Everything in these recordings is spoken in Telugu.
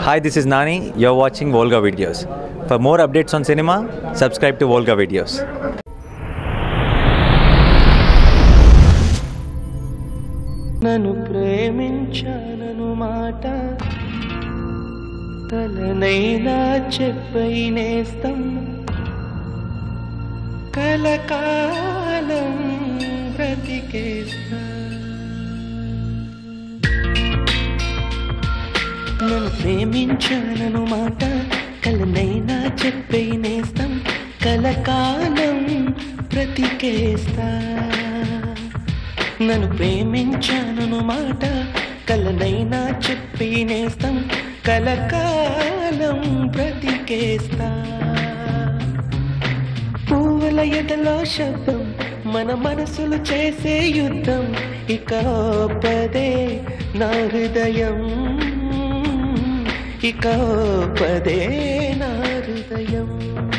Hi, this is Nani. You're watching Volga Videos. For more updates on cinema, subscribe to Volga Videos. నన్ను ప్రేమించానను మాట తలనైనా చెప్పై నేస్తం కలకాలం బ్రతికేస్తా నన్ను ప్రేమించానను మాట కలనైనా చెప్పై నేస్తం కలకాలం బ్రతికేస్తా నన్ను ప్రేమించాను మాట కలనైనా చెప్పి నేస్తం కలకాలం బ్రతికేస్తా పువ్వుల ఎదలో శబ్దం మన మనసులు చేసే యుద్ధం ఇక పదే నా హృదయం ఇక పదే నా హృదయం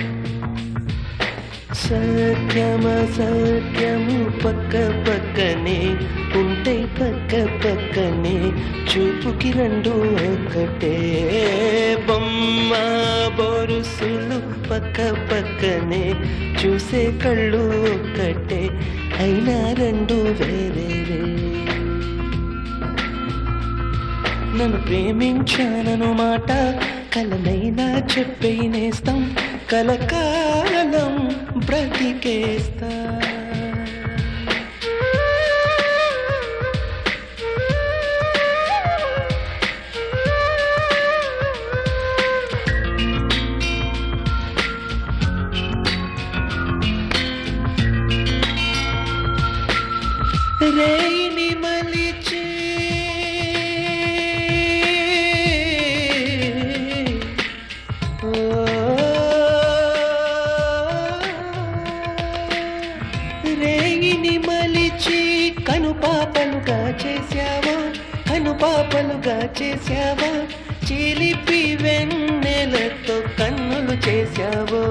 సత్యమ సత్యము పక్క పక్కనే ఉంటే పక్క పక్కనే చూపుకి రెండు ఒక్కటే బొమ్మ బొరుసులు పక్క పక్కనే చూసే కళ్ళు ఒక్కటే అయినా రెండు వేరే నన్ను ప్రేమించానను మాట కలనైనా చెప్పే నేస్తం కలకాలం బ్రతికేస్తా రేయిని మలిచి రేయిని మలిచి కనుపాపలుగా చేశావా కనుపాపలుగా చేశావా చిలిపి వెన్నెలతో కన్నులు చేశావో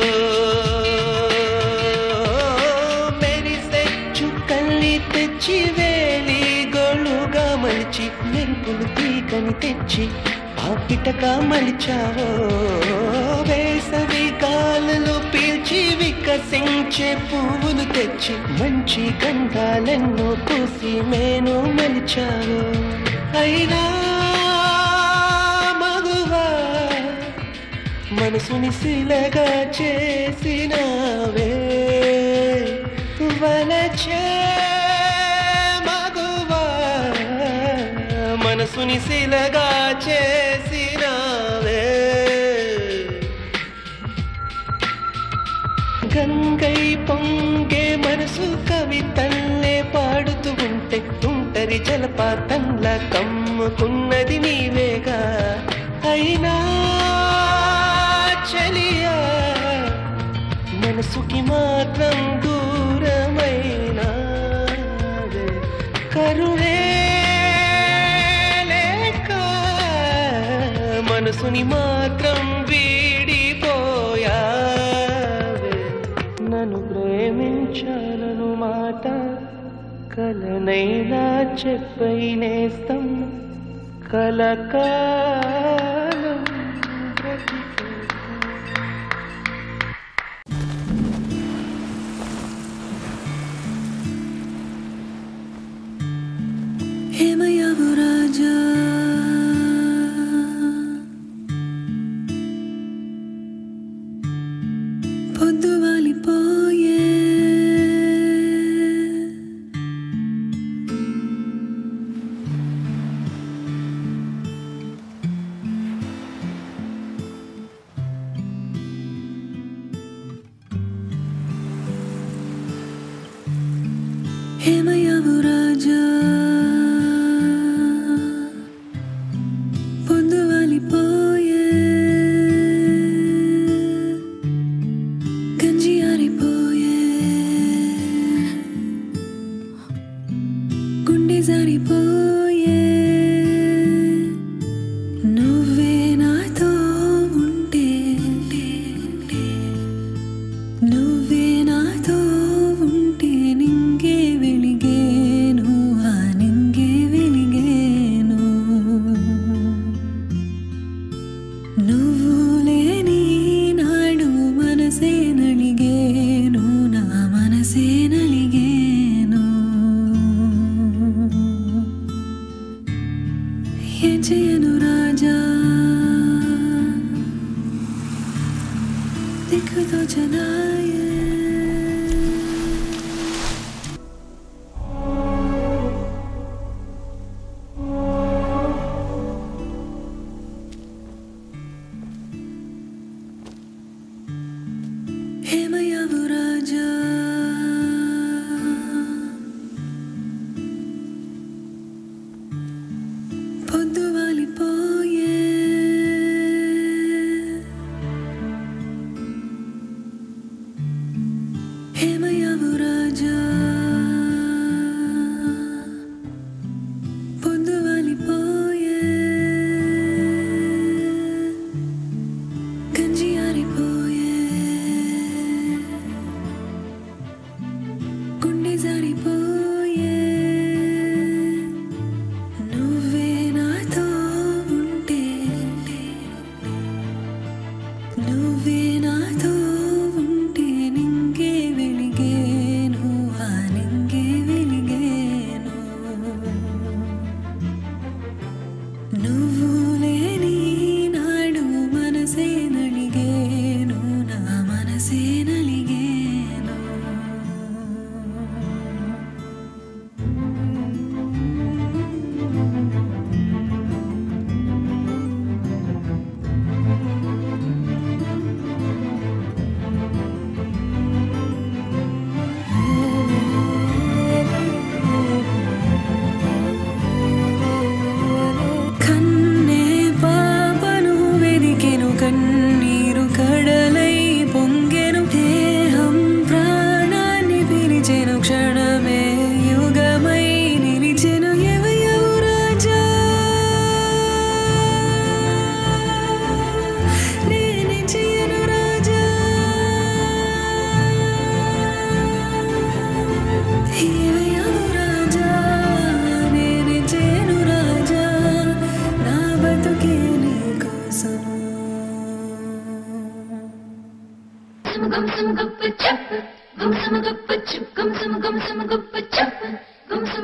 మెరిసే చుక్కల్ని తెచ్చి వేలి గొళ్ళుగా మలిచి మెరుపులు తీగని తెచ్చి పాపిటగా మలిచావో వేసవి గాలులు పీల్చి వికసించే పువ్వులు తెచ్చి మంచి గంధాలెన్నో పూసి మేను మలిచావో అయినా మగువా మనసుని శిలగా చేసినవే వలచే మగువా మనసుని శిలగా చేసినవే గంగై పొంగే మనసు కవితల్లే పాడుతూ ఉంటే తుంటరి జలపాతంలా కమ్ముకున్నది నీవేగా అయినా చలియా మనసుకి మాత్రం దూరమైన కరుణే లేక మనసుని మాత్రం వీడిపోయావే నన్ను ప్రేమించాలను మాట కలనైనా చెప్పై నేస్తం కలకాలం బ్రతికేస్తా. ఏమయ్యావు రాజా పొద్దు వాలిపోయే ఏమయ్యావు రాజా పొద్దు వాలిపోయే గంజి ఆరిపోయే గుండె జారిపోయే నువ్వే నాతో ఉంటే నువ్వే నాతో ఉంటే నింగే వెలిగేను ఆ నింగే వెలిగేను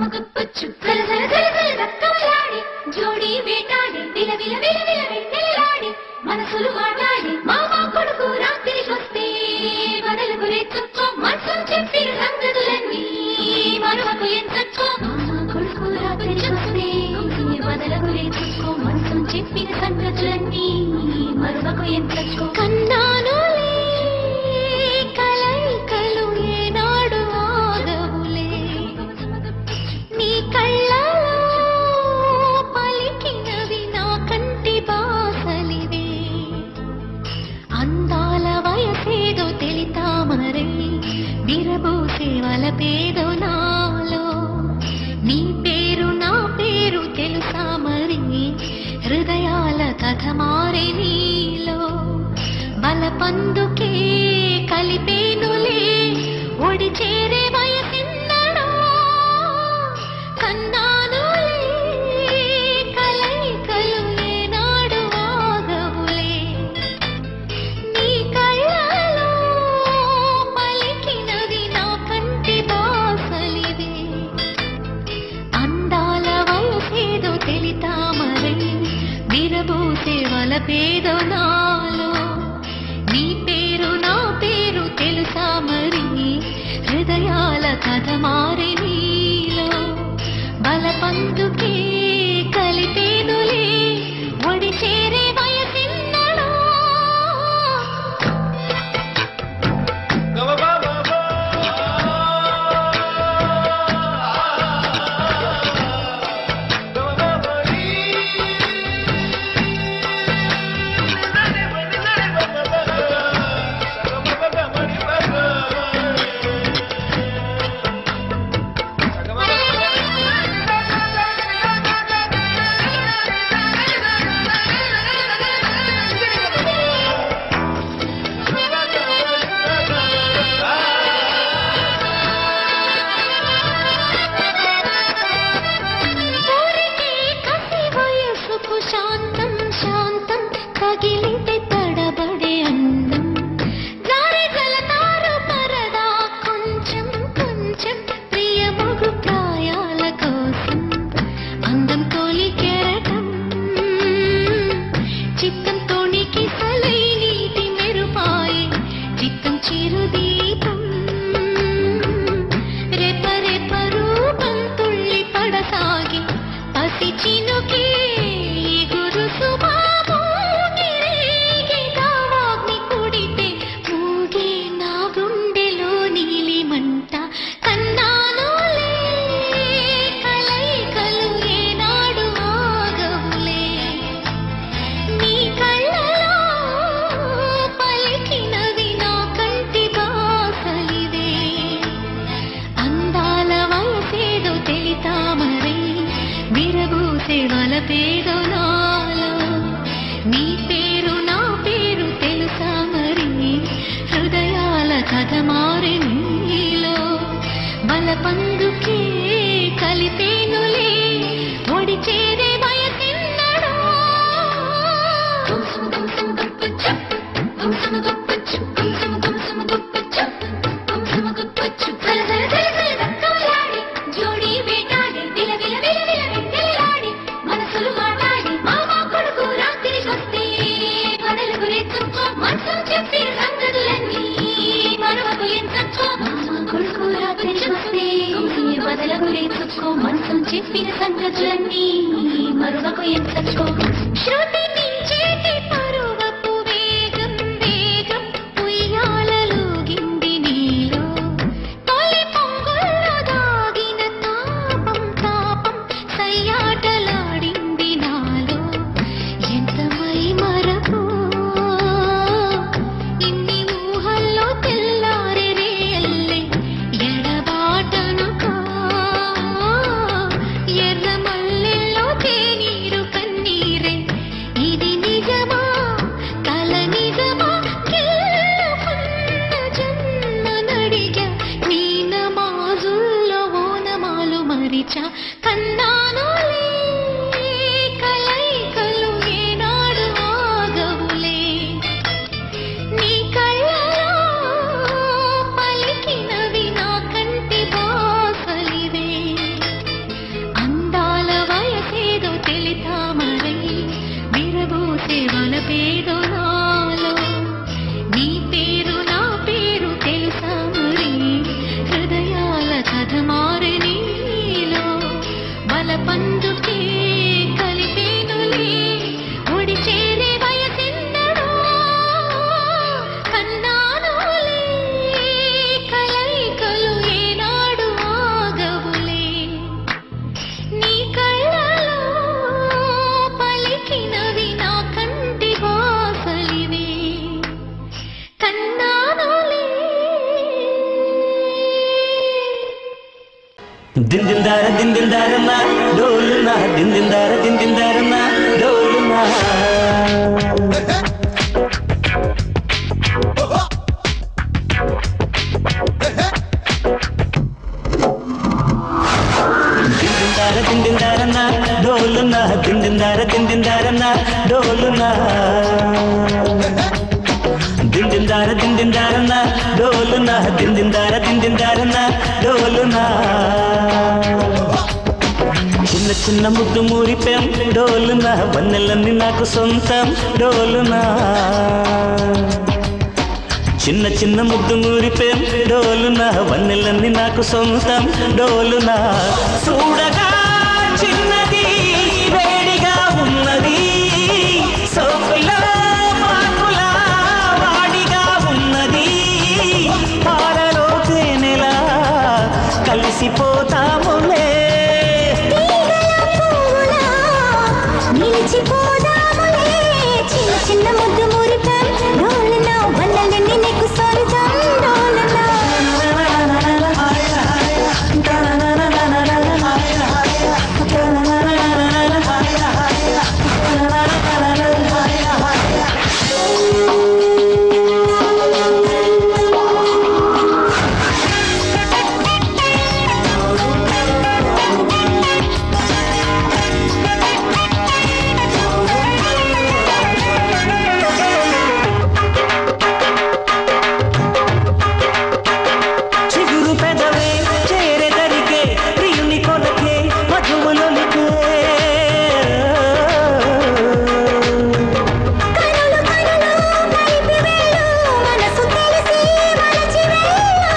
గుప్పొచ్చు జల జల జల జల రక్తమలాడి జోడి వేటాడి విల విల విల విల వెన్నెలాడి మనసులు మాట్లాడి మామ కొడుకు రాత్రికొస్తే వదలకు రేచుక్కో మనసు చెప్పిన సంగతులన్నీ మరొకకు ఎంచక్కో మామ కొడుకు రాత్రికొస్తే వదలకు రేచుక్కో మనసు చెప్పిన సంగతులన్నీ మరొకకు ఎంచక్కో కన్నానులే కలయికలు ఏనాడు ఆగవులే నీ కళ్ళలో పలికినవి నా కంటి బాసలివే అందాల వయసేదో తెలితామరే విరబోసే వలపేదో నాలో నీ పేరు నా పేరు తెలుసా మరి హృదయాల కథ మారే నీలో బలపందుకే కలిపేనులే ఒడి చేరే వయసిన్నడో కన్నానులే కలయికలు ఏనాడు ఆగవులే నీ కళ్ళలో పలికినవి నా కంటి బాసలివే అందాల వయసేదో తెలితామరే విరబూసే వలపేదో నాలో నీ పేరు నా పేరు తెలుసా మరి హృదయాల కథ మారే నీలో బలపందుకే కలిపేనులే ఒడి చేరే వయసిన్నడో ఊరికే కసి వయసుకు శాంతం శాంతం తగిలితే తడబడే అందం జారి జలతారు పరదా కొంచెం కొంచెం ప్రియమగు ప్రాయాల కోసం అందం తోలి కెరటం చిత్తం తోనికి సలై నీటి మెరుపాయి చిత్తం చిరుదీపం రెప రెప రూపం తుళ్ళి పడసాగి పసి చినుకే గురు సుమామోగిరేగిదావాగ్ని పుడితే మూగే నా గుండెలో నీలి మంట కన్నానులే కలయికలు ఏనాడు ఆగవులే నీ కళ్ళలో పలికినవి నా కంటి బాసలివే అందాల వయసేదో తెలితామరే విరబూసే వలపేదో నాలో నీ పేరు నా పేరు తెలుసా మరి హృదయాల కథ మారి నీలో బలపందుకే కలిపేనులే ఒడి చేరే వయసిన్నడో జోడి వేటాడి విల విల విల విల వెన్నెలాడి మనసులు మాట్లాడి మామ కొడుకు రాత్రికొస్తే పడలకు రెచ్చుకో మనసు చెప్పి సంగతులన్నీ మరొకకు ఎంచక్కో మామ కొడుకు రాత్రికొస్తే బదలకు రెచ్చుకో మనసు చెప్పిన సంగతులన్నీ మరొకకు ఎంచక్కో శృతి మించేటి పరువపు వేగం వేగం ఉయ్యాలలో గింది నీలో తొలి పొంగుల్లో దాగిన తాపం తాపం సయ్యాటలాడింది నాలో ఎంత మై మరపు ఇన్ని ఊహల్లో తెల్లారి రేయల్లే ఎడబాటను కా ఎర్ర మల్లెల్లో తేనీరు కన్నీరే ఇది నిజమా కల నిజమా గెలుపున్న జన్మనడిగా నీ నమాజుల్లో ఓనమాలు మరిచా కన్నానులే కలయికలు ఏనాడు ఆగవులే నీ కళ్ళలో పలికినవి నా కంటి బాసలివే కురిసే వలపేదో నాలో నీ పేరు నా పేరు తెలుసా మరి హృదయాల కథ మారే నీలో బలపందుకే కలిపేనులే ఒడి చేరే వయసెన్నడో కన్నానులే కలయికలు ఏనాడు ఆగవులే నీ కళ్ళలో పలికినవి నా కంటి వాసలివే కన్నానులే దిందిందార దిందిందారన్న డోలునా దిందిందార దిందిందారన్న డోలునా దిందిందార దిందిందారన్న డోలునా దిందిందార దిందిందారన్న డోలునా దిందిందార దిందిందారన్న డోలునా దిందిందార దిందిందారన్న డోలునా చిన్న చిన్న ముద్దు మూరిపెం డోలునా వన్నెలన్నీ నాకు సొంతం డోలునా చిన్న చిన్న ముద్దు మూరిపెం డోలునా వన్నెలన్నీ నాకు సొంతం డోలునా చూడగా చిన్నది వేడిగా ఉన్నది సోకులో పాకులా వాడిగా ఉన్నది పాలలో తేనెలా కలిసిపోతాములే నిలిచిపోదాములే చిన్న చిన్న ముద్దు మురిపం డోలనా వల్లలని నీకు సొంతం డోలనా చిగురు పెదవే చేరెదరికే ప్రియుని కొలకే మధువులొలికే కనులు కనులు కలిపి వెళ్ళు మనసు తెలిసి మలచి వెళ్ళు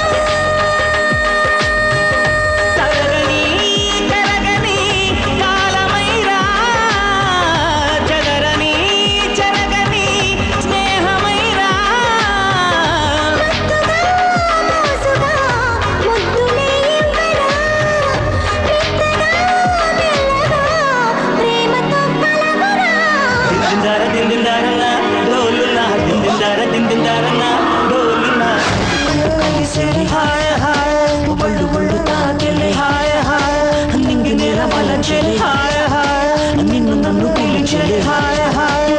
తరగని తరగని కాలమైరా జగరని జరగని స్నేహమైరా మోసుగా ముద్దులే ఇవ్వరా విత్తగా మెల్లగా ప్రేమతో కలవరా దిందిందార దిందిందారన్న డోలునా దిందిందార దిందిందారన్న డోలునా కలిసేరి హాయ్ హాయ్ బళ్ళు బళ్ళు తాకెళ్ళి హాయ్ హాయ్ నింగి నేల మలచెలి హాయ్ హాయ్ నిన్ను నన్ను పిలిచెలి హాయ్ హాయ్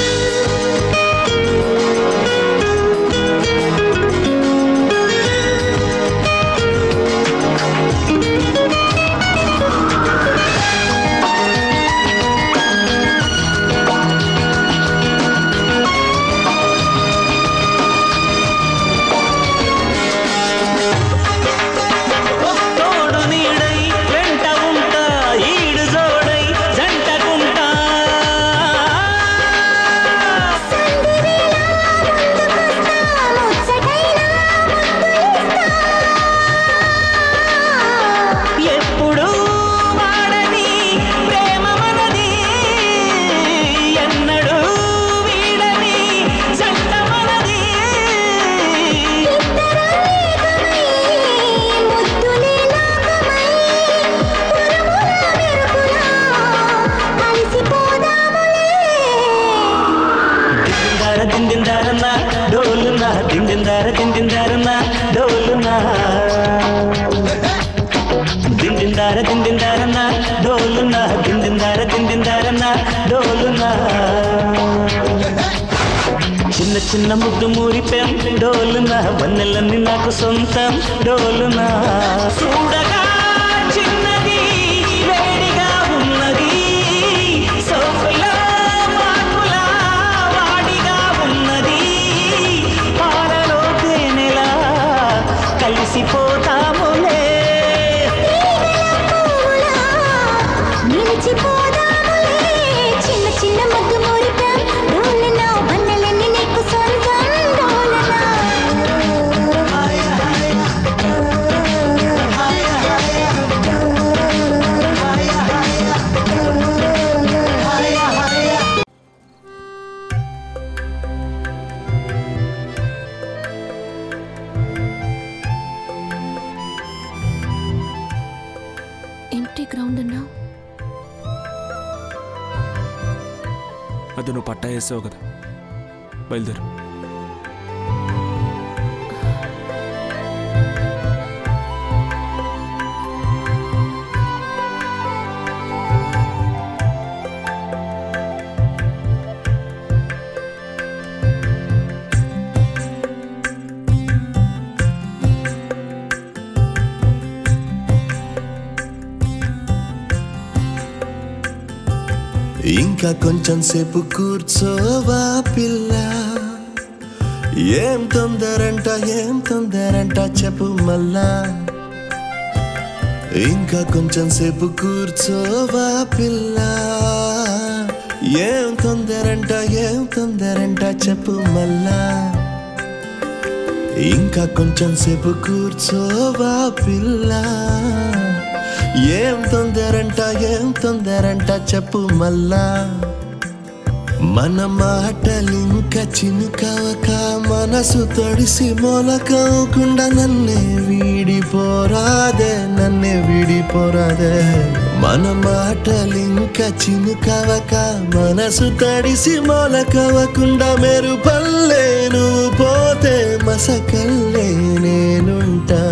తోడు నీడై వెంట ఉంటా ఈడు జోడై జంటకుంటా ఎప్పుడు వాడని ప్రేమ మనది ఎన్నడూ వీడని జంట మనది దిందిందార దిందిందారన్న డోలునా దిందిందార దిందిందారన్న డోలునా దిందిందార దిందిందారన్న డోలునా దిందిందార దిందిందారన్న డోలునా చిన్న చిన్న ముద్దు మూరిపెం డోలునా వన్నెలన్నీ నాకు సొంతం డోలునా చూడగా చిన్నది వేడిగా ఉన్నది సోకులో పాకులా వాడిగా ఉన్నది పాలలో తేనెలా కలిసిపోతాములే నిలిచిపోదాములే చిన్న చిన్న ముద్దు మురిపం ఎంటీ గ్రౌండ్ అన్నావు అది నువ్వు పట్టా వేసావు కదా బయలుదేరు ఇంకా కొంచెం సేపు కూర్చోవా పిల్ల ఏం తొందరంట ఏం తొందరంట చెప్పు మళ్ళా ఇంకా కొంచెం సేపు కూర్చోవా పిల్ల ఏం తొందరంట ఏం తొందరంట చెప్పు మళ్ళా ఇంకా కొంచెం సేపు కూర్చోవా పిల్ల ఏం తొందరంట ఏం తొందరంట చెప్పు మళ్ళా మన మాటలింక చినుకవక మనసు తడిసి మొలకవకుండా నన్నే వీడిపోరాదే నన్నే వీడిపోరాదే మన మాటలింక చినుకవక మనసు తడిసి మొలకవకుండా మెరు పల్లె నువ్వు పోతే మసకల్లే నేనుంటా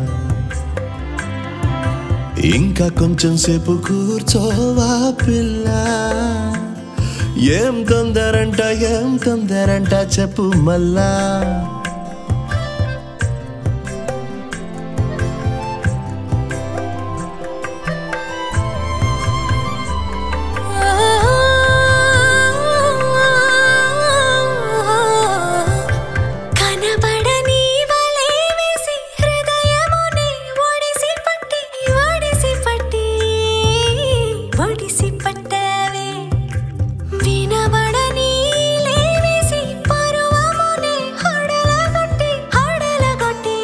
ఇంకా కొంచెం సేపు కూర్చోవా పిల్ల ఏం తొందరంట ఏం తొందరంట చెప్పు మళ్ళా కనబడని వలె వేసి హృదయముని ఒడిసి పట్టి ఒడిసి పట్టి ఒడిసి పట్టావే వినబడని లేవేసి పరువముని హడలగొట్టి హడలగొట్టి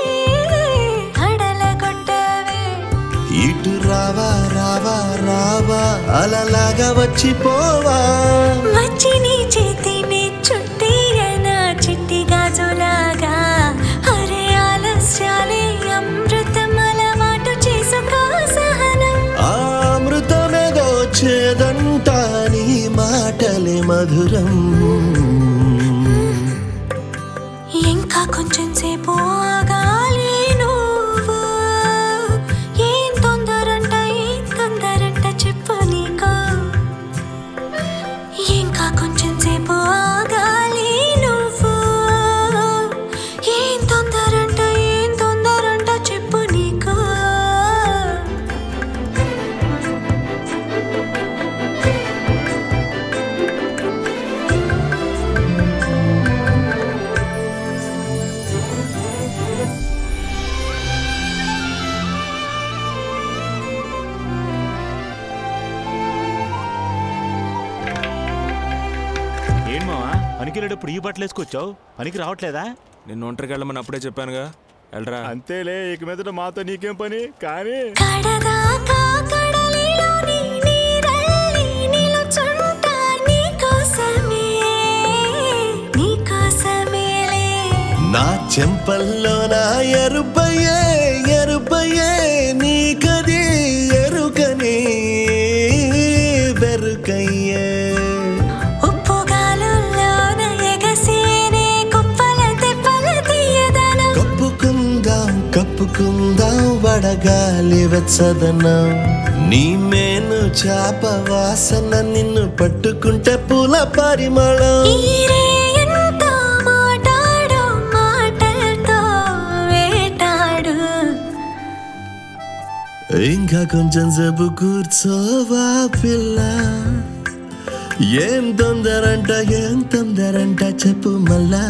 హడలగొట్టావే ఇటు రావా రావా రావా అలలాగా వచ్చిపోవా వచ్చి నీ చేతిని చుట్టియన చిట్టి గాజులాగా అరే ఆలస్యాలే అమృతం అలవాటు చేసుకో సహనం ఆ అమృతమేదో చేదంట నీ మాటలే మధురం ఇంకా కొంచెం సేపు ఆగాలి నువ్వు ఏం తొందరంట ఏం తొందరంట చెప్పు నీకు ఇంకా కొంచెం సేపు ఆగాలి నువ్వు ఏం తొందరంట ఏం తొందరంట చెప్పు నీకు ఏం మావా పనికి వెళ్ళేటప్పుడు ఈ బట్టలు వేసుకొచ్చావు పనికి రావట్లేదా నిన్ను ఒంటరికి వెళ్ళమని అప్పుడే చెప్పానుగా వెళ్ళరా అంతేలే ఇక మీదట మాతో నీకేం పని కానీ కడదాకా కడలిలోని నీరల్లి నిలుచుంటా నీకోసమే నీకోసమేలే నా చెంపల్లో నా ఎరుపయ్యే ఎరుపయ్యే నీకది ఎరుకని వెరుకయ్యే ఉప్పు గాలుల్లోన ఎగసేనే కుప్పల తెప్పల తీయదనం కప్పుకుందాం కప్పుకుందాం వడగాలి వెచ్చదనం నీ మేను చాప వాసన నిన్ను పట్టుకుంటే పూల పరిమళం ఈరే ఎంతో మాటాడు మాటలతో వేటాడు ఇంకా కొంచెం సేపు కూర్చోవా పిల్ల ఏం తొందరంట ఏం తొందరంట చెప్పు మళ్ళా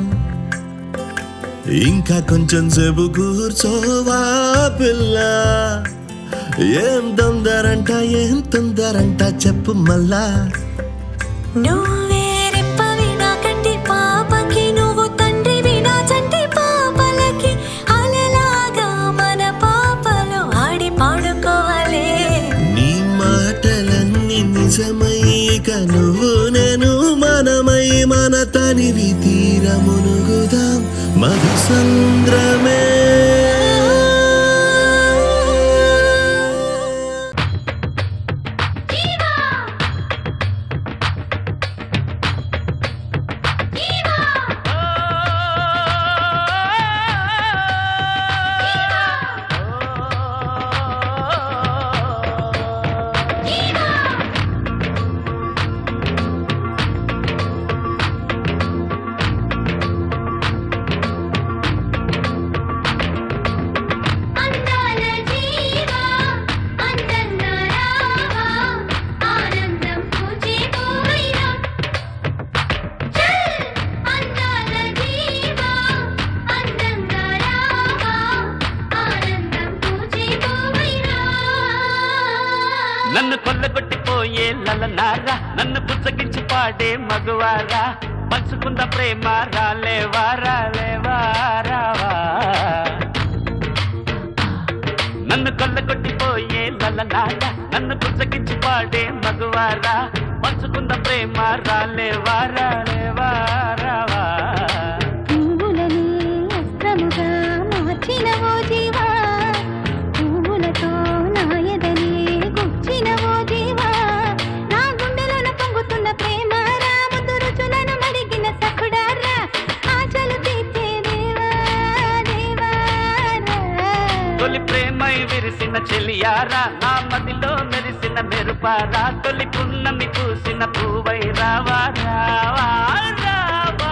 ఇంకా కొంచెం సేపు కూర్చోవా పిల్ల ఏం తొందరంట ఏం తొందరంట చెప్పు మళ్ళా నువ్వే రెప్పవి నా కంటి పాపకి నువ్వు తండ్రివి నా చంటి పాపలకి అలలాగా మన పాపలు ఆడి పాడుకోవాలే నీ మాటలన్నీ నిజమై ఇక నువ్వు నేను మనమై మన తనివి తీరమునుగుదాం మధుసంద్రమే నన్ను కొల్లగొట్టిపోయే లలనారా నన్ను పుచ్చగించి పాడే మగువారా పంచుకున్న ప్రేమ రాలేవా రాలేవా రావా నన్ను కొల్లగొట్టిపోయే లలనారా నన్ను పుచ్చగించి పాడే మగువారా పంచుకున్న ప్రేమ రాలేవా రాలేవా రావా పువ్వులని అస్త్రముగా మార్చిన ఓ జీవా పువ్వులతో నాయదని గుచ్చిన ఓ జీవా నా గుండెలోన పొంగుతున్న ప్రేమ రాముదు రుచులను మరిగిన సఖుడారా ఆశలు తీర్చే దేవా దేవా రా. తొలి ప్రేమై విరిసిన చెలియారా నా మదిలో మెరిసిన మెరుపారా తొలి పున్నమి పూసిన పూవై రావా రావా రావా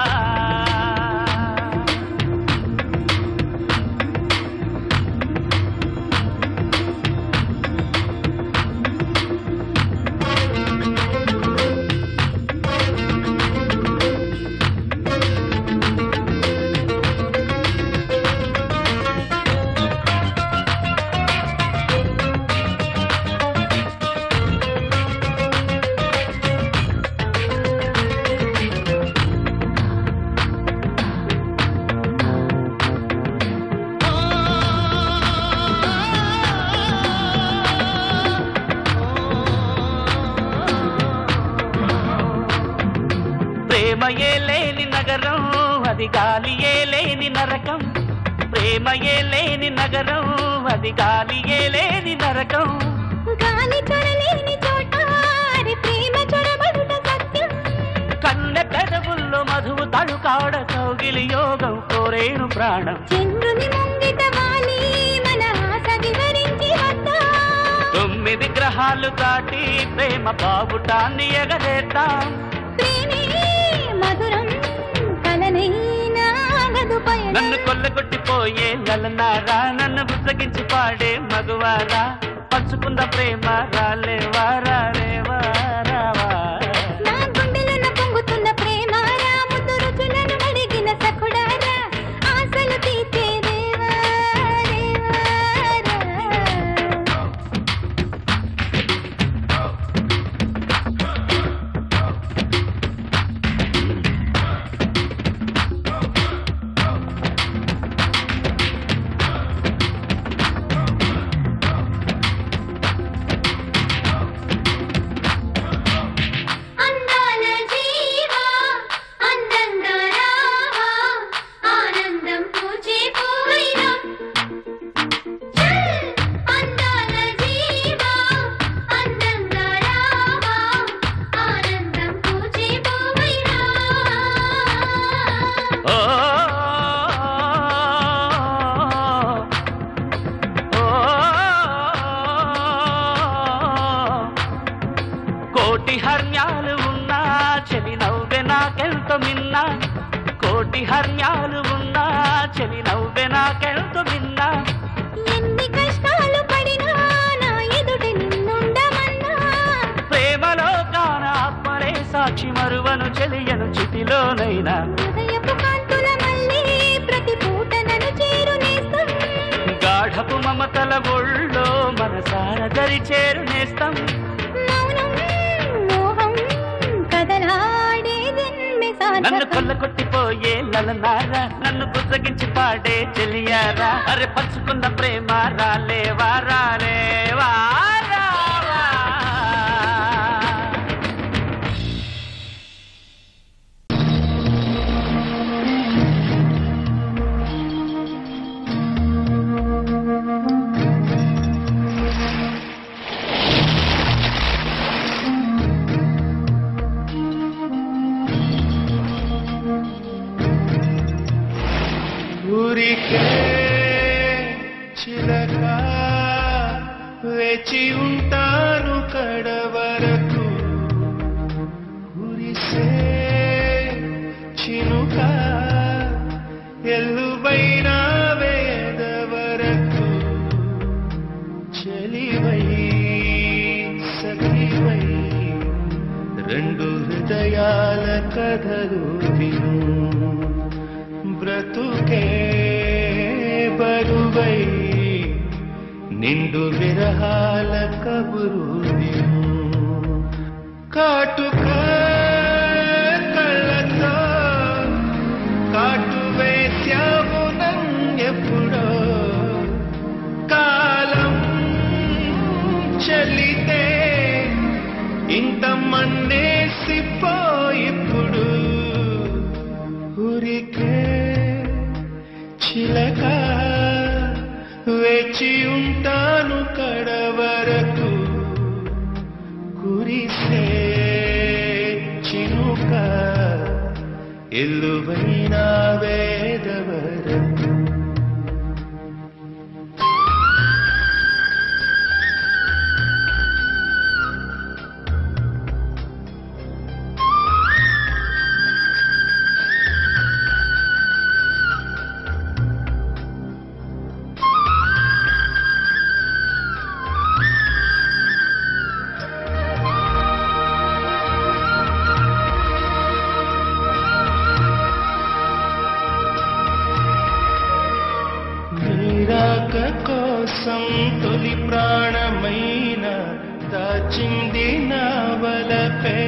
ప్రేమయే లేని నగరం అది గాలియే లేని నరకం ప్రేమయే లేని నగరం అది గాలియే లేని నరకం గాలి చొరలేని చోట అరే ప్రేమ చొరబడుట సత్యం కన్నె పెదవుల్లో మధువు తడుకాడ కౌగిలి యోగం కోరేను ప్రాణం చంద్రుని ముంగిట వాలి మన ఆశ వివరించి వద్దా తొమ్మిది గ్రహాలు దాటి ప్రేమ బావుటాన్ని ఎగరేద్దాం ప్రేమే మధురం కలనైనా గదు పయనం నన్ను కొల్లగొట్టిపోయే లలనారా నన్ను బుసగించి పాడే మగువారా పంచుకున్న ప్రేమ రాలేవా రాలేవా రావా నా గుండెలోన పొంగుతున్న ప్రేమ రాముదు రుచులను అడిగిన సఖుడారా ఆశలు తీర్చే దేవా దేవా రా. అందాల జీవా అందంగా రావా ఆనందం పూచే పోయినా అందాల జీవా అందంగా రావా ఆనందం పూచే పోయినా ఓ ఓ కోటి హర్మ్యాలు ఉన్నా చెలి నవ్వె నాకెంత మిన్నా కోటి హర్మ్యాలు ఉన్నా చెలి నవ్వె నాకెంత మిన్నా ఎన్ని కష్టాలు పడినా నా ఎదుట నిన్నుండమన్నా ప్రేమలో కాన ఆత్మలే సాక్షి మరువను చెలియను చితిలోనైనా హృదయపు కాంతుల మళ్ళీ ప్రతి పూట నన్ను చేరునేస్తం గాఢపు మమతల ఒళ్ళో మనసార దరి చేరునేస్తాం మౌనం మోహం కదలాడే జన్మె నన్ను సాధకం కొల్ల కొట్టిపోయే లలనారా నన్ను బుజ్జగించి పాడే చెలియారా అరే పంచుకున్న ప్రేమ రాలేవా రాలేవా రావా ఊరికే చిలక వేచి ఉంటాను కడవరకు కురిసే చినుక ఎల్లుబైన వేద వరకు చెలివై సఖివై రెండు హృదయాల కథలు విను బ్రతుకే బరువై నిండు విరహాల కబురు విను కాటుక కళ్ళతో కాటు వేశావు ఎప్పుడో కాలం చలితే ఇంత మన్నేసిపో ఇప్పుడు ఊరికే చిలక వేచి ఉంటాను కడవరకు కురిసే చినుక ఎల్లువైన వేదవరకు నీరాక కోసం తొలి ప్రాణమైన దాచింది నా వలపే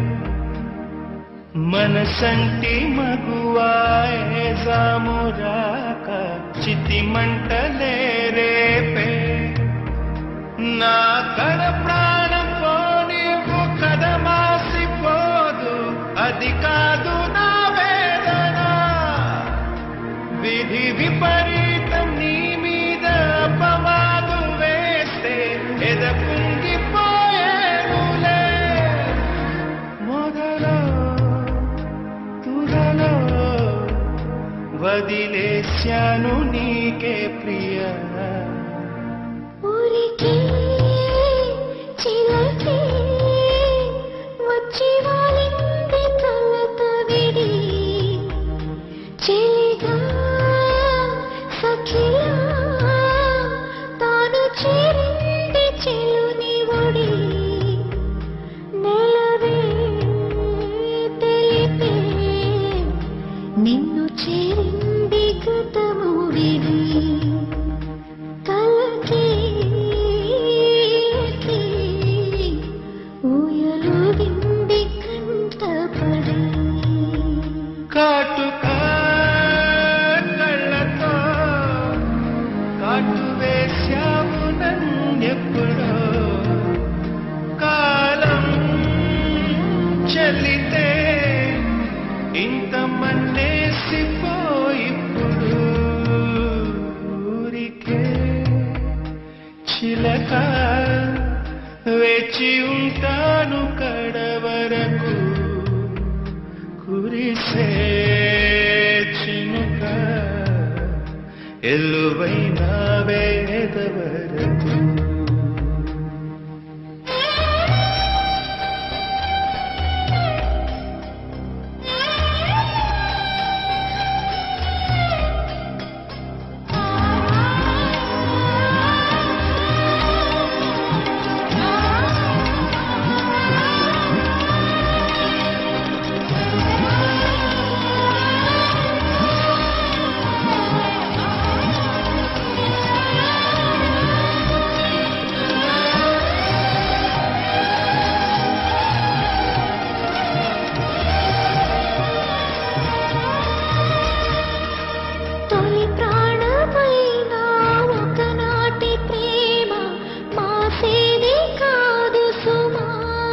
మనసంటి మగువాయే జామురాక చితి మంటలే రేపే నా కడ ప్రాణం పోనీవు కదమాసిపోదు అది కాదు నా వేదన విధి విపరీతం నీ మీద అపవాదు వేస్తే ఎదకుంగిపోయేనులే మొదలో తుదలో వదిలేశాను నీకే ప్రియ ఊరికే చిలకే వచ్చి వాలింది కలత విడి చెలిగా సఖిలా తాను చేరింది చెలుని ఒడి నెలవే తెలిపే నిన్ను చేరింది గతము విడి కలకి ఊయలు విండి కంటపడి కాటుక కళ్ళతో కాటు వేశావు నన్నెప్పుడో కాలం చెల్లితే ఇంత మన్నేసిపోయిప్పుడు ఊరికే చిలక వేచి ఉంటాను కడవరకు కురిసే చినుక ఎల్లువైన వేదవరకు తొలి ప్రాణమైన ఒకనాటి ప్రేమ మాసేది కాదు సుమా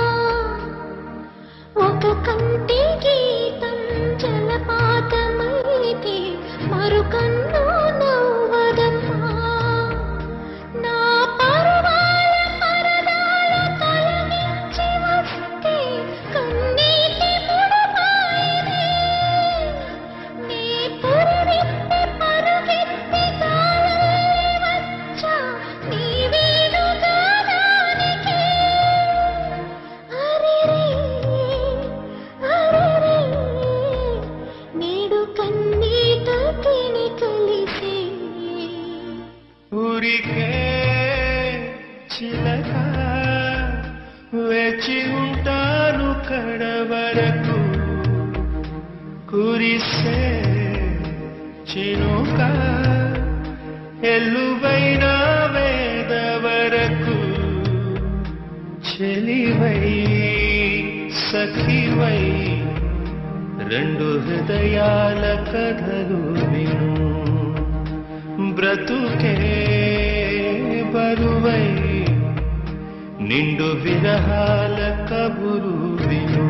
ఒక కంటి గీతం జలపాతమైతే మరుకన్ను నవ్వదమ్మా నా పరువాల పరదాల తొలగించి వస్తే కన్నీటి ముడపాయనే నీ పురివిప్పి పరుగెత్తి గాలిలో వచ్చా నీ వేణుగానానికి. అరెరే, అరెరే, నేడు కన్నీట తిని కలిసే ఊరికే చిలక వేచి ఉంటాను కడవరకు కురిసే చినుక ఎల్లువైన వేద చెలివై సఖివై రెండు హృదయాల కథలు విను బ్రతుకే బరువై నిండు విరహాల కబురు విను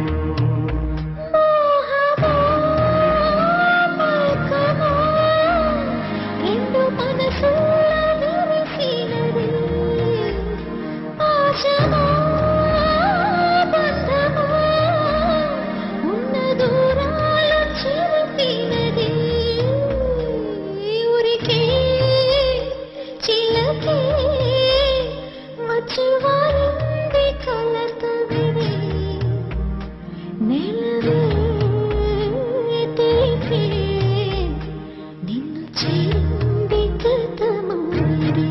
రెండు మనసుల విరిసినది ఆశమా బంధమా ఉన్న దూరాలు చెరిపినది ఊరికే చిలకే వచ్చి వారింది కలత విని నెలవే తెలిపే నిన్ను చేరింది గతమౌరి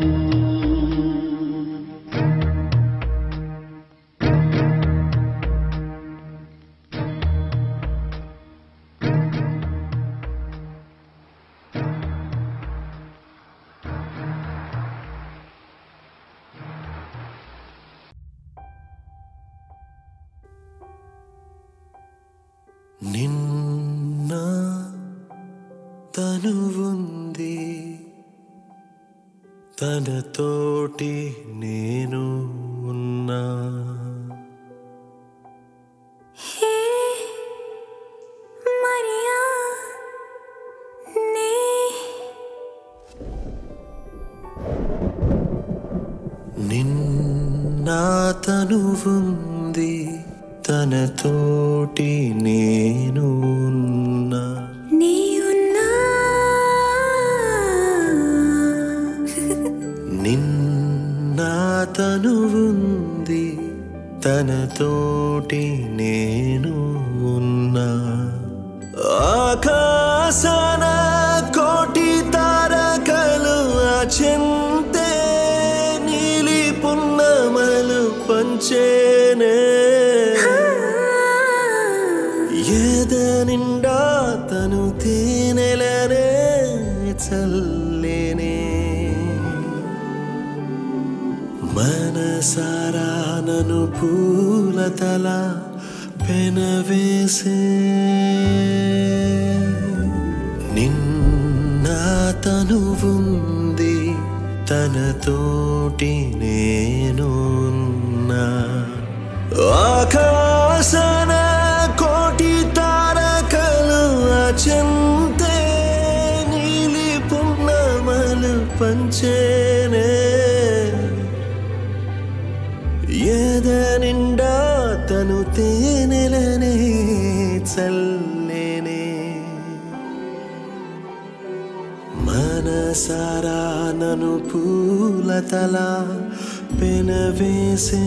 నిన్న తనువుంది తనతోటి నేను ఉన్నా హే మరియా నే నిన్న తనువుంది తనతోటి నేను ఉన్నా నీ ఉన్నా నిన్న తనువుంది తనతోటి నేను ఉన్నా ఆకాశన కోటి తారకలు అచెంతే నీలి పున్నమలు పంచేనే ఎద నిండా తను తేనెలనే చల్లేనే మనసారా నను పూలతల పెనవేసే నిన్న తనువుంది తనతోటి నేను ఉన్నా ఆకాశన కోటి తారకలు అచంతే నీలి పున్నమలు పంచేనే ఎద నిండా తను తేనెలనే చల్లేనే మనసారా నను పూలతల పెనవేసే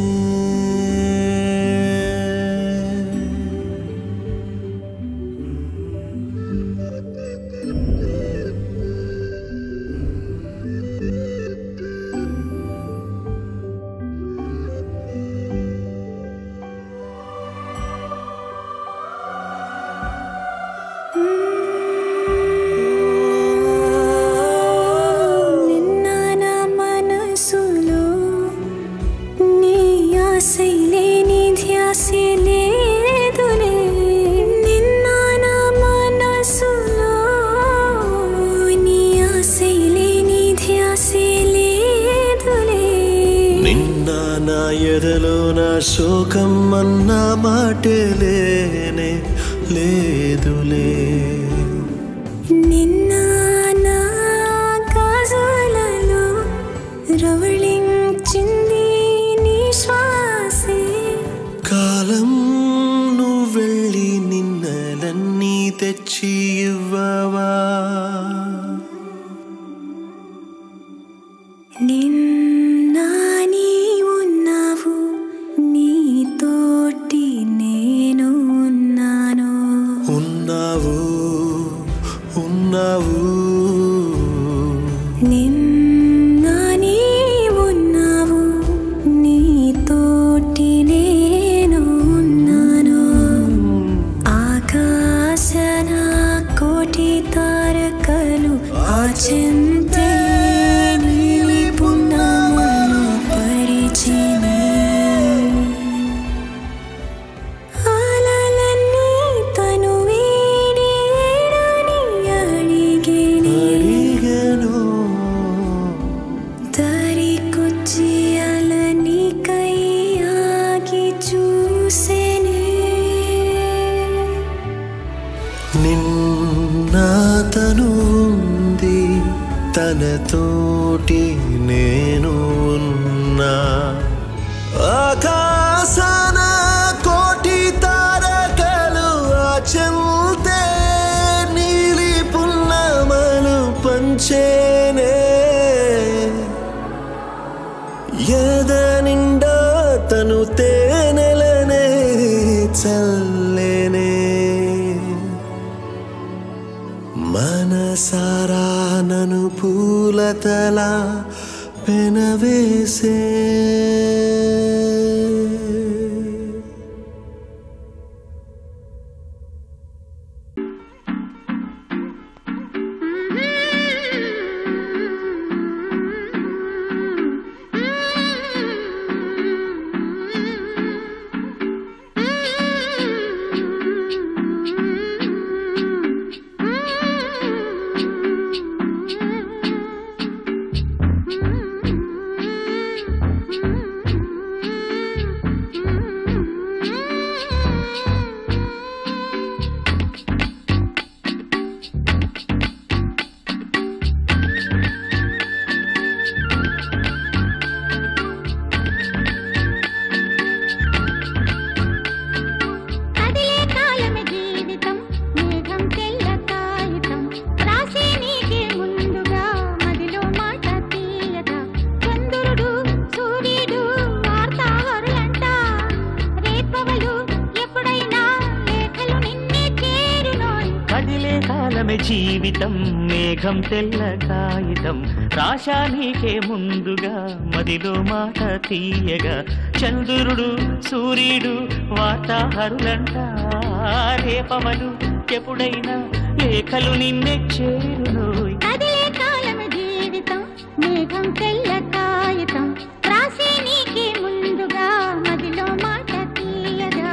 నిన్న నా మనసులో నీ ఆశై లేని ధ్యాసే లేదులే నిన్న నా మనసులో నీ ఆశై లేని ధ్యాసే లేదులే నిన్న నా ఎదలో నా శోకం అన్న మాటే లేనే లేదులే నిన్న నా గాజులలో రవళించింది నీ శ్వాసే కాలం నువ్వు వెళ్ళి నిన్నలన్నీ తెచ్చి ఇవ్వవా నిన్న నీ ఉన్నావు నీతోటి నేను ఉన్నాను ఉన్నావు ఉన్నావు నిన్న నీ ఉన్నావు తనతోటి నేను ఉన్నా ఆకాశాన కోటి తారకలు ఆచంతే నీలి పున్నమలు పంచేనే ఎద నిండా తను తేనెలనే చల్లేనే మనసారా నను పూలతలా పెనవేసే కదిలే కాలమే జీవితం మేఘం తెల్ల కాగితం రాసే నీకే ముందుగా మదిలో మాట తీయగా చంద్రుడు సూర్యుడు వార్తాహరులంట రేపవలు ఎప్పుడైనా లేఖలు నిన్నే చేరునోయ్ కదిలే కాలమే జీవితం మేఘం తెల్ల కాగితం రాశా నీకే ముందుగా మదిలో మాట తీయగా చంద్రుడు సూర్యుడు వార్తాహరులంట రేపమలు ఎప్పుడైనా లేఖలు నిన్నే చేరునోయ్ కదిలే కాలమే జీవితం మేఘం తెల్ల కాగితం రాసే నీకే ముందుగా మదిలో మాట తీయగా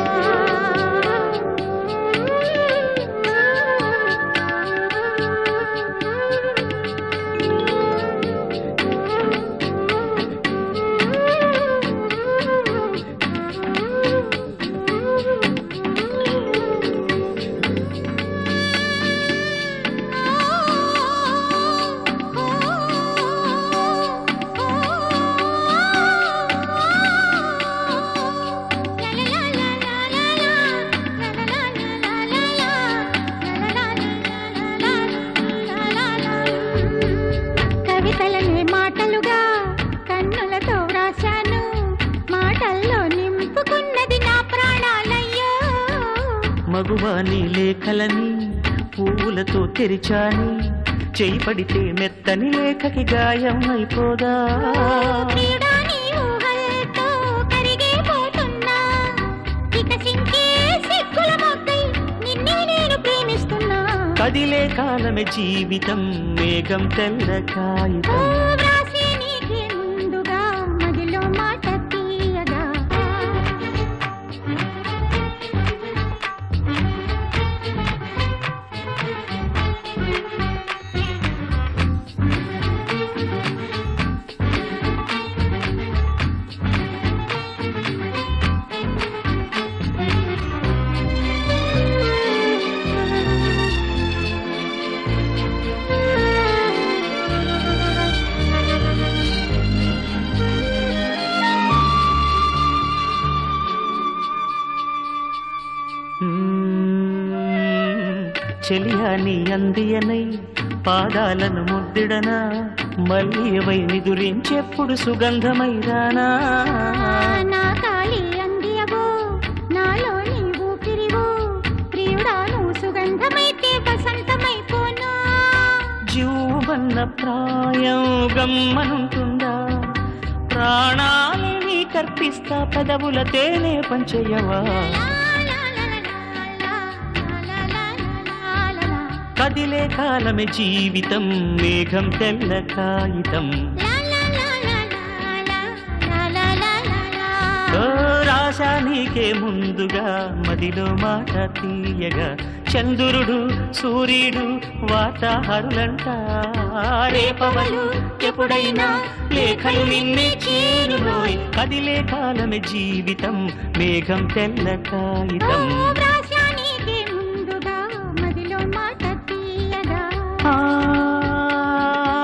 కవితలనే మాటలుగా కన్నులతో వ్రాశాను మాటల్లో నింపుకున్నది నా ప్రాణాలయ్యో మగువాని లేఖలని పువ్వులతో తెరిచాని చేయి పడితే మెత్తని లేఖకి గాయం అయిపోదా ప్రియుడా నీ ఊహలతో కరిగిపోతున్నా వికసించే సిగ్గుల మొక్కై నిన్నే నేను ప్రేమిస్తున్నా కదిలే కాలమే జీవితం మేఘం తెల్ల ఓ కాగితం వ్రాసే నీకే ముందుగా మదిలో మాట తీయగా మ్మ్. చెలియాని అందియనై పాదాలను ముద్దిడనా మల్లియవై నిదురించెప్పుడు సుగంధమై రానా నా కాళీ అందియవో నాలో నీ ఊపిరివో ప్రియుడా నువ్వు సుగంధమైతే వసంతమైపోనా జీవన్న ప్రాయం గమ్మనుంటుందా ప్రాణాలని కర్పిస్తా పెదవుల తేనే పంచయవా కదిలే కాలమే జీవితం మేఘం తెల్ల కాగితం ఓ రాశా నీకే ముందుగా మదిలో మాట తీయగా చంద్రుడు సూర్యుడు వాతాహరులంట రేపవలు ఎప్పుడైనా లేఖలు నిన్నే చేరులోయ్ కదిలే కాలమే జీవితం మేఘం తెల్ల కాగితం ముందుగా మదిలో మాట తీయగా ఆ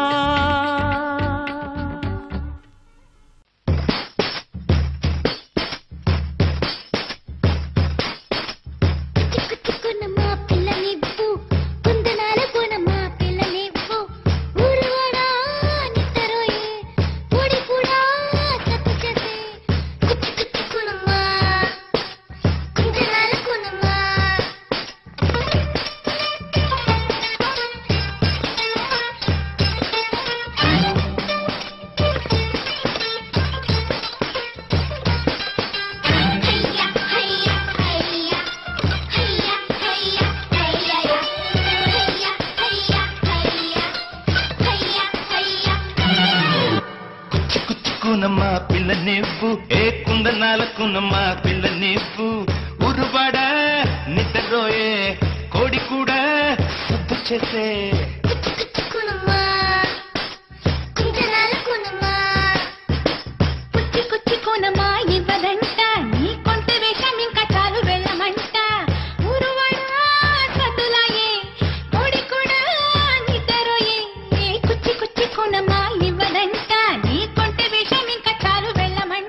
పిల్ల నివ్వు ఏ కుందనాలకున్న మా పిల్ల నివ్వు ఉరుబడ నిద్రరోయే కోడి కూడా శుద్ధి చేసే కునుమా కుంజనాల కునుమా కుచ్చి కుచ్చి కొనమా ఇవ్వదంట నీ కొంట వేషం ఇంకా చాలు వెళ్ళమంట ఊరువాడా సతులాయే కోడి కూడా నిద్రయే కుచ్చి కుచ్చి కొనమా ఇవ్వదంట నీ కొంట వేషం ఇంకా చాలు వెళ్ళమంట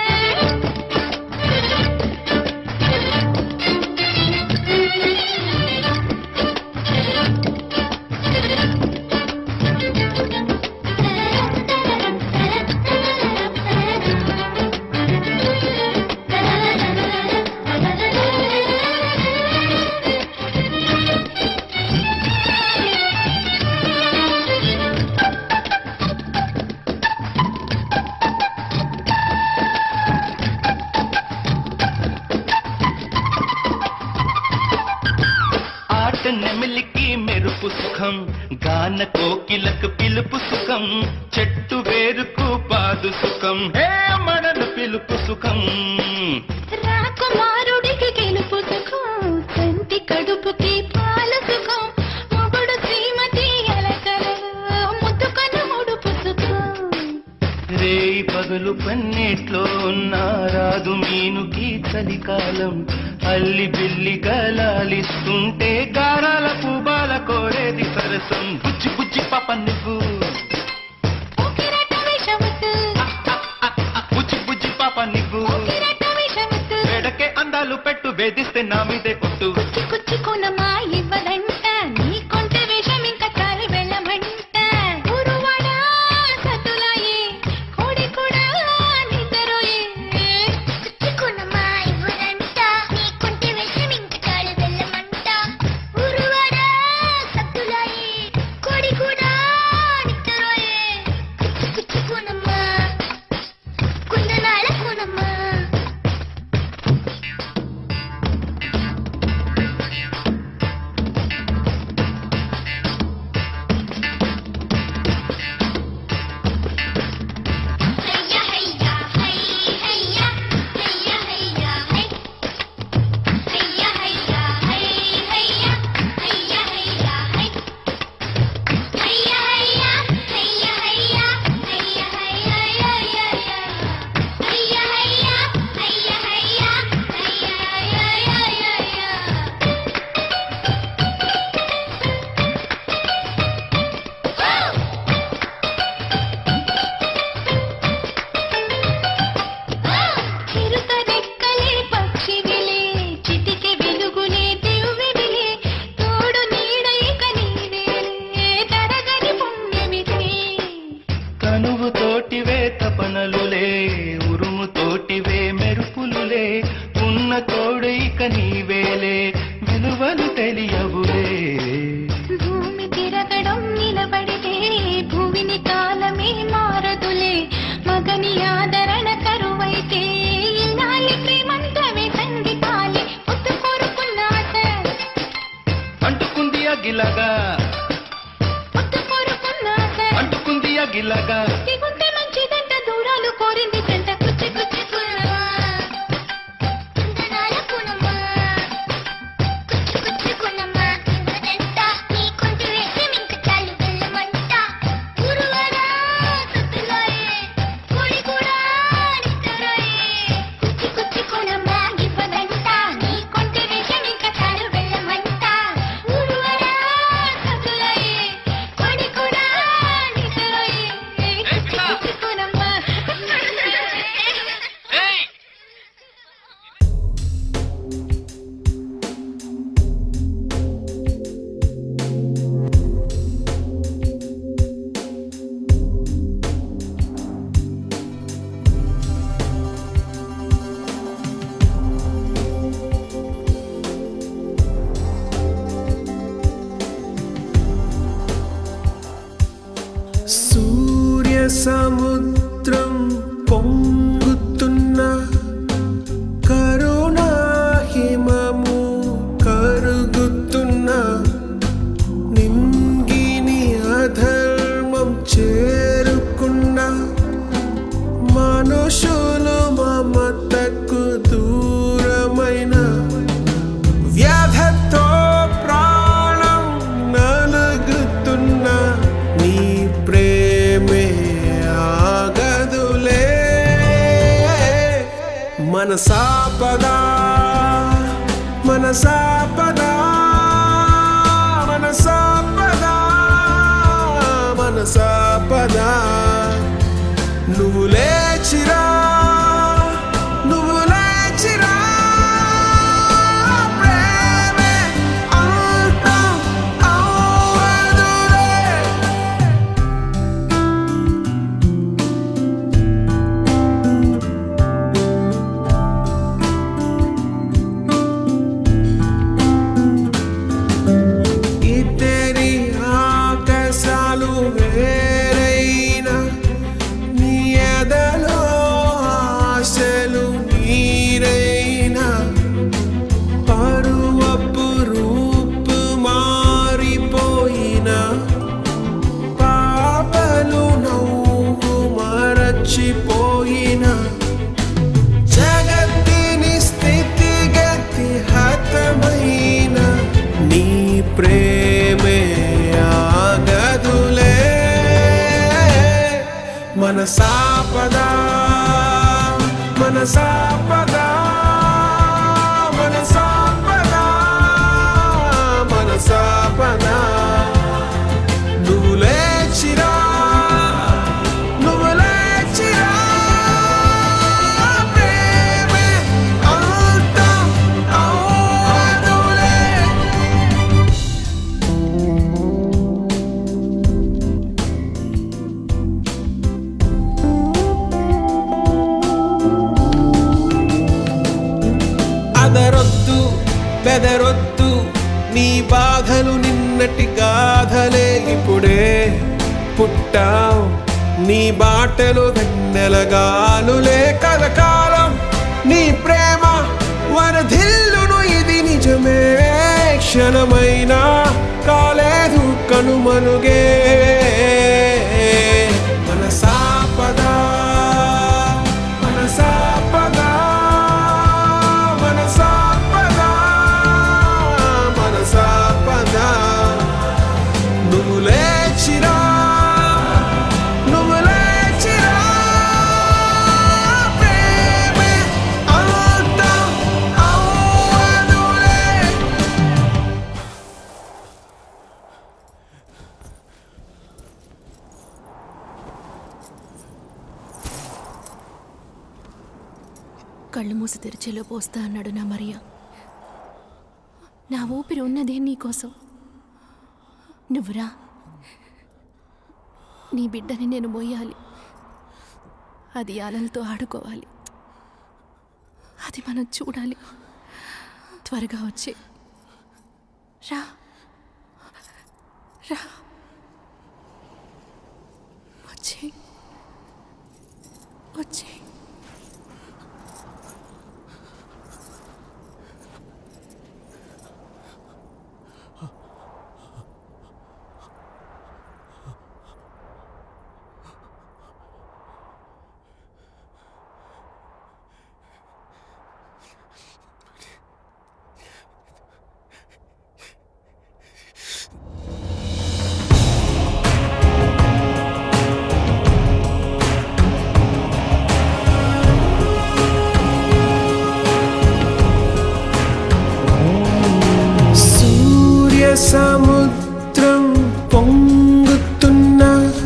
ఆట నెమిలికి మెరుపు సుఖం గాన కోకిలకు పిలుపు సుఖం చెట్టు వేరుకు పాదు సుఖం హే మడలు పిలుపు సుఖం రాకుమారుడికి గెలుపు సుఖం సంతి కడుపుకి పాల సుఖం మొగుడు శ్రీమతి ఎలకలలో ముద్దుకను ముడుపు సుఖం రేయి పగలు పన్నెట్లో ఉన్న రాదు మీనుకి చలికాలం అల్లి బిల్లి గలాలిస్తుంటే గారాల పూబాల కోరేది సరసం బుజ్జి బుజ్జి పాప నువ్వు ఊకిరట విషవత్తు బుజ్జి బుజ్జి పాప నువ్వు ఊకిరట విషవత్తు వేడకే అందాలు పెట్టు వేధిస్తే నా మీదే కొట్టు కుచ్చి కుచ్చి కొనమా ఇవ్వదంట నీ కొంట వేషం ఇంకా చాలు వెళ్ళమంట ఊరువాడా సతులాయే కోడి కూడా నిద్రయే కుచ్చి కొనమా ఇవ్వదంట నీ కొంట వేషం ఇంకా చాలు వెళ్ళమంట ఊరువాడా సతులాయే కోడి కూడా నిద్రయే కుచ్చి కుచ్చి కొనమా కుందనాల కొనమా హయ్యా హయ్యా హై హయ్యా హయ్యా హయ్యా హై హయ్యా హయ్యా హై హయ్యా హయ్యా హయ్యా హై హయ్యా హయ్యా హయ్యా హయ్యా హయ్యా హయ్యా హయ్యా హయ్యా హయ్యా హయ్యా హయ్యా హయ్యా హయ్యా చిరుత రెక్కలే పక్షివిలే చిటికె వెలుగులే దివ్వెవిలే తోడు నీడ ఇక నీవేలే తరగని పుణ్యమిదే కనువు తోటివే తపనలులే ఉరుము తోటివే మెరుపులులే ఉన్న తోడు ఇక నీవేలే విలువలు తెలియవులే భూమి తిరగడం నిలబడితే భూమిని కాలమే మారదులే మగని ఆదరణ కరువైతే ఇన్నాళ్ళి ప్రేమంతమే సంగీతాలే పొత్తు కోరుకున్న ఆశ అంటుకుంది అగిలగా పొత్తు కోరుకున్న ఆశ అంటుకుంది అగిలగా దిగుంటే మంచిదంట దూరాలు కోరింది జంట కుచ్చి కుచ్చి కులమా కుందనాల కులమా కుచ్చి కుచ్చి కులమా ఇవ్వదంట నీ కొంటి వేషం ఇంక చాలు వెళ్ళమంట ఊరువాడా సత్తులాయే కోడి కూడా నిద్రయే కుచ్చి కుచ్చి కులమా ఇవ్వదంట నీ కొంటి వేషం ఇంక చాలు వెళ్ళమంట ఊరువాడా సత్తులాయే కోడి కూడా నిద్రయే కుచ్చి కుచ్చి కులమా సూర్య సముద్రం పొంగుతున్న కరుణా హిమము కరుగుతున్న నింగిని అధర్మం చేరుకున్న మనుషు మనసాపదా మనసాపదా మనసాపదా మనసాపదా నువ్వు లేచిరా నువ్వు లేచిరా ప్రేమే అంతం అవ్వదులే ఇద్దరి ఆకాశాలు వేరైనా నీ ఎదలో ఆశలు నీరైనా పరువపు రూపు మారిపోయినా పాపలు నవ్వు మరచిపోయినా జగత్తిని స్థితిగతి హతమైన నీ ప్రేమే ఆగదులే మనసాపదా మనసాపదా మనసాపదా మనసాపదా నువ్వు లేచిరా నువ్వు లేచిరా ప్రేమే అంతం అవ్వదులే అదరొద్దు బెదరొద్దు నీ బాధలు నిన్నటి గాథలే ఇప్పుడే పుట్టావు నీ బాటలు వెన్నెలగాలులే కలకాలం నీ ప్రేమ వరధిల్లును ఇది నిజమే క్షణమైనా కాలేదు కనుమనుగే మనసాపదా మనసాపదా మనసాపదా మనసాపదా నువ్వు లేచిరా నువ్వు లేచిరా ప్రేమే అంతం అవ్వదులే కళ్ళు మూసి తెరిచేలో పోస్తా అన్నాడు నా మరియా నా ఊపిరి ఉన్నదే నీకోసం నువ్వురా నీ బిడ్డని నేను మోయాలి అది అలలతో ఆడుకోవాలి అది మనం చూడాలి త్వరగా వచ్చే రా రా వచ్చే వచ్చే సూర్య సముద్రం పొంగుతున్న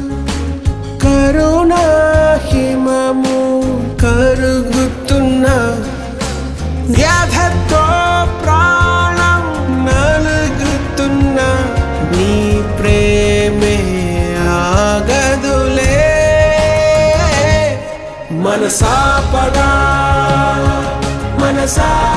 కరుణా హిమము కరుగుతున్న వ్యాధతో ప్రాణం నలుగుతున్న నీ ప్రేమే ఆగదులే మనసాపదా మనసా